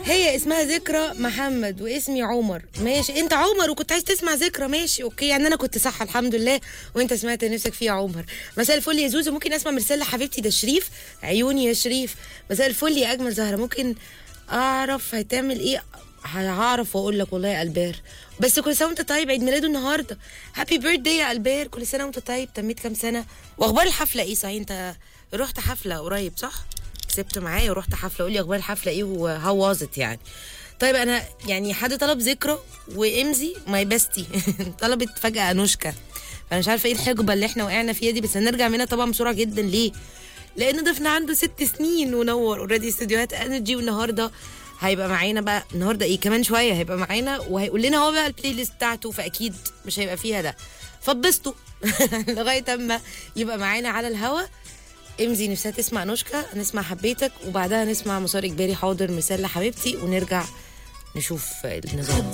هي اسمها ذكرى محمد واسمي عمر ماشي انت عمر وكنت عايز تسمع ذكرى ماشي اوكي يعني انا كنت صح الحمد لله وانت سمعت نفسك فيها عمر مساء الفل يا زوزو ممكن اسمع مرسله حبيبتي ده شريف عيوني يا شريف مساء الفل يا اجمل زهره ممكن اعرف هتعمل ايه هعرف واقول لك والله يا البير بس كل سنه وانت طيب عيد ميلاده النهارده هابي بيرثدي يا البير كل سنه وانت طيب تميت كام سنه واخبار الحفله ايه صحيح انت رحت حفله قريب صح كسبت معايا ورحت حفله قول لي اخبار الحفله ايه وهاو وازت يعني طيب انا يعني حد طلب ذكرى وامزي ماي بيستي طلبت فجاه انوشكا فانا مش عارفه ايه الحقبه اللي احنا وقعنا فيها دي بس هنرجع منها طبعا بسرعه جدا ليه لان ضيفنا عنده ست سنين ونور اوريدي استديوهات انرجي والنهارده هيبقى معانا بقى النهارده ايه كمان شويه هيبقى معانا وهيقول لنا هو بقى البلاي ليست بتاعته فاكيد مش هيبقى فيها ده فبسطوا لغايه اما يبقى معانا على الهوا امزي نفسها تسمع نوشكا نسمع حبيتك وبعدها نسمع مسار اجباري حاضر مثال لحبيبتي ونرجع نشوف النظام